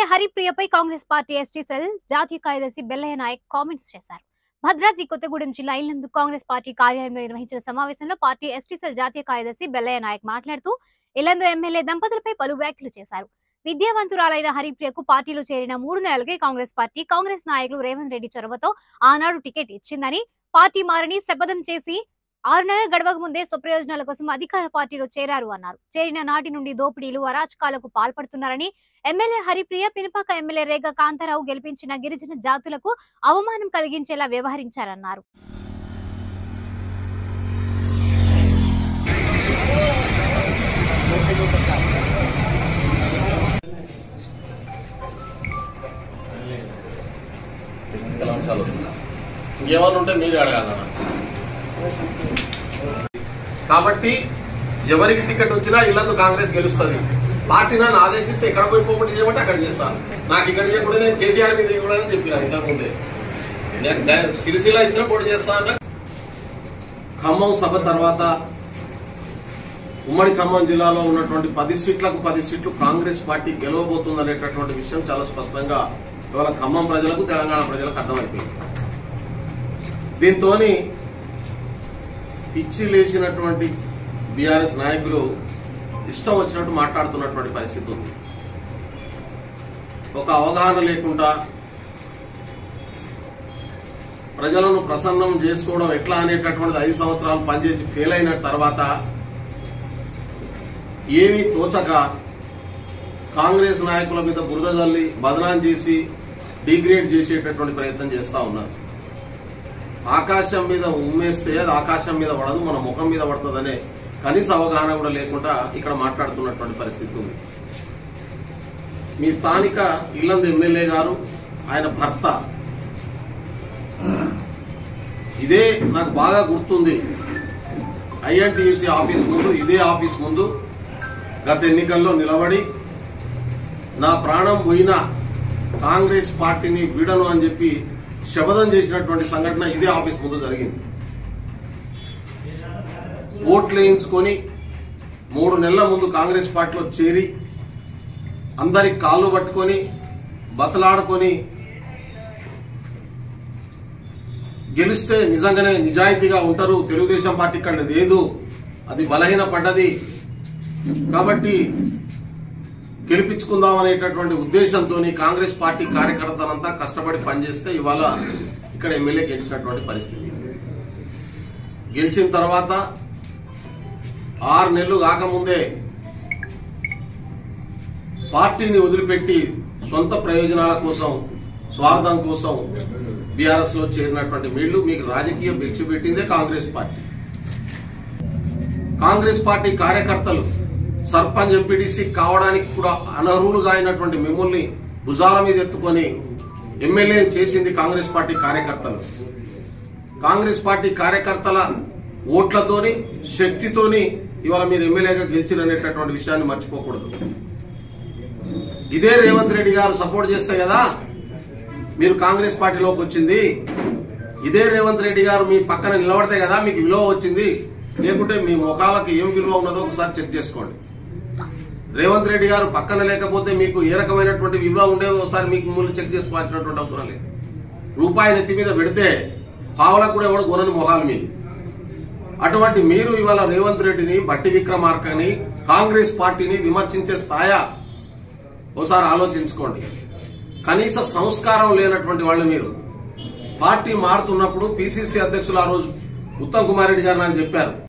హరిప్రియపై Congress party ST cell జాతీయ కార్యదర్శి Bellaiah Naik comments చేశారు భద్రాద్రి కొత్తగూడెం జిల్లా ఇల్లందు కాంగ్రెస్ పార్టీ కార్యాలయంలో నిర్వహించిన సమావేశంలో పార్టీ ఎస్టీ సెల్ జాతీయ కార్యదర్శి బెల్లయ్య నాయక్ మాట్లాడుతూ ఇల్లందు ఎమ్మెల్యే దంపతులపై పలు వ్యాఖ్యలు చేశారు విద్యావంతురాలైన హరిప్రియకు పార్టీలో చేరిన మూడు నెలలకే కాంగ్రెస్ పార్టీ కాంగ్రెస్ నాయకులు రేవంత్ రెడ్డి చొరవతో ఆనాడు టికెట్ ఇచ్చిందని పార్టీ మారని శపథం చేసి ఆరు నెలల గడవక ముందే స్వప్రయోజనాల కోసం అధికార పార్టీలో చేరారు అన్నారు చేరిన నాటి నుండి దోపిడీలు అరాచకాలకు పాల్పడుతున్నారని ఎమ్మెల్యే హరిప్రియ పినపాక ఎమ్మెల్యే రేగ కాంతారావు గెలిపించిన గిరిజన జాతులకు అవమానం కలిగించేలా వ్యవహరించారన్నారు టెక్నికల్ అంశాలు ఇంకేమన్నా ఉంటే మీరు అడగాలన్నా కాబట్టి ఎవరికి టికెట్ వచ్చినా ఇల్లందు కాంగ్రెస్ గెలుస్తుంది పార్టీ నన్ను ఆదేశిస్తే ఎక్కడ పోయి పోటీ చేయమంటే అక్కడ చేస్తాను నాకు ఇక్కడ చేయకుండా నేను కేటీఆర్ మీద ఇవ్వడానికి చెప్పినాను ఇంతకుముందే నేను డై- సిరిసిల్ల ఇచ్చిన పోటీ చేస్తాను ఖమ్మం సభ తర్వాత ఉమ్మడి ఖమ్మం జిల్లాలో ఉన్నటువంటి పది సీట్లకు పది సీట్లు కాంగ్రెస్ పార్టీ గెలవబోతుంది అనేటటువంటి విషయం చాలా స్పష్టంగా ఇవాళ ఖమ్మం ప్రజలకు తెలంగాణ ప్రజలకు అర్థమైపోయింది దీంతో పిచ్చి లేచినటువంటి బీఆర్ఎస్ నాయకులు ఇష్టం వచ్చినట్టు మాట్లాడుతున్నటువంటి పరిస్థితి ఉంది ఒక అవగాహన లేకుండా ప్రజలను ప్రసన్నం చేసుకోవడం ఎట్లా అనేటటువంటిది ఐదు సంవత్సరాలు పనిచేసి ఫెయిల్ అయిన తర్వాత ఏమీ తోచక కాంగ్రెస్ నాయకుల మీద బురద జల్లి బదనాం చేసి డిగ్రేడ్ చేసేటటువంటి ప్రయత్నం చేస్తా ఉన్నారు ఆకాశం మీద ఉమ్మేస్తే అది ఆకాశం మీద పడదు మన ముఖం మీద పడుతుందనే కనీస అవగాహన కూడా లేకుండా ఇక్కడ మాట్లాడుతున్నటువంటి పరిస్థితి ఉంది మీ స్థానిక ఇల్లందు ఎమ్మెల్యే గారు ఆయన భర్త ఇదే నాకు బాగా గుర్తుంది ఐఎన్టీయూసీ ఆఫీస్ ముందు ఇదే ఆఫీస్ ముందు గత ఎన్నికల్లో నిలబడి నా ప్రాణం పోయినా కాంగ్రెస్ పార్టీని వీడను అని చెప్పి శపథం చేసినటువంటి సంఘటన ఇదే ఆఫీస్ ముందు జరిగింది ఓట్లు వేయించుకొని మూడు నెలల ముందు కాంగ్రెస్ పార్టీలో చేరి అందరి కాళ్ళు పట్టుకొని బతలాడుకొని గెలిస్తే నిజంగానే నిజాయితీగా ఉంటారు తెలుగుదేశం పార్టీ ఇక్కడ లేదు అది బలహీన పడ్డది కాబట్టి గెలిపించుకుందాం అనేటటువంటి ఉద్దేశంతో కాంగ్రెస్ పార్టీ కార్యకర్తలంతా కష్టపడి పనిచేస్తే ఇవాళ ఇక్కడ ఎమ్మెల్యే గెలిచినటువంటి పరిస్థితి గెలిచిన తర్వాత ఆరు నెలలు కాకముందే పార్టీని వదిలిపెట్టి సొంత ప్రయోజనాల కోసం స్వార్థం కోసం బీఆర్ఎస్ లో చేరినటువంటి వీళ్ళు మీకు రాజకీయ భిక్ష పెట్టిందే కాంగ్రెస్ పార్టీ కాంగ్రెస్ పార్టీ కార్యకర్తలు సర్పంచ్ ఎంపీటీసీ కావడానికి కూడా అనర్హులుగా అయినటువంటి మిమ్మల్ని భుజాల మీద ఎత్తుకొని ఎమ్మెల్యే చేసింది కాంగ్రెస్ పార్టీ కార్యకర్తలు కాంగ్రెస్ పార్టీ కార్యకర్తల ఓట్లతోని శక్తితోని ఇవాళ మీరు ఎమ్మెల్యేగా గెలిచిననేటటువంటి విషయాన్ని మర్చిపోకూడదు ఇదే రేవంత్ రెడ్డి గారు సపోర్ట్ చేస్తే కదా మీరు కాంగ్రెస్ పార్టీలోకి వచ్చింది ఇదే రేవంత్ రెడ్డి గారు మీ పక్కన నిలబడితే కదా మీకు విలువ వచ్చింది లేకుంటే మీ ముఖాలకు ఏం విలువ ఉన్నదో ఒకసారి చెక్ చేసుకోండి రేవంత్ రెడ్డి గారు పక్కన లేకపోతే మీకు ఏ రకమైనటువంటి విలువ ఉండేదో ఒకసారి మీకు మిమ్మల్ని చెక్ చేసుకోవాల్సినటువంటి అవసరం లేదు రూపాయి నెత్తి మీద పెడితే పావలకు కూడా ఎవడు కొనని మొహాలు మీ అటువంటి మీరు ఇవాళ రేవంత్ రెడ్డిని బట్టి విక్రమార్కని కాంగ్రెస్ పార్టీని విమర్శించే స్థాయా ఒకసారి ఆలోచించుకోండి కనీస సంస్కారం లేనటువంటి వాళ్ళు మీరు పార్టీ మారుతున్నప్పుడు పిసిసి అధ్యక్షులు ఆ రోజు ఉత్తమ్ కుమార్ రెడ్డి గారు నాకు చెప్పారు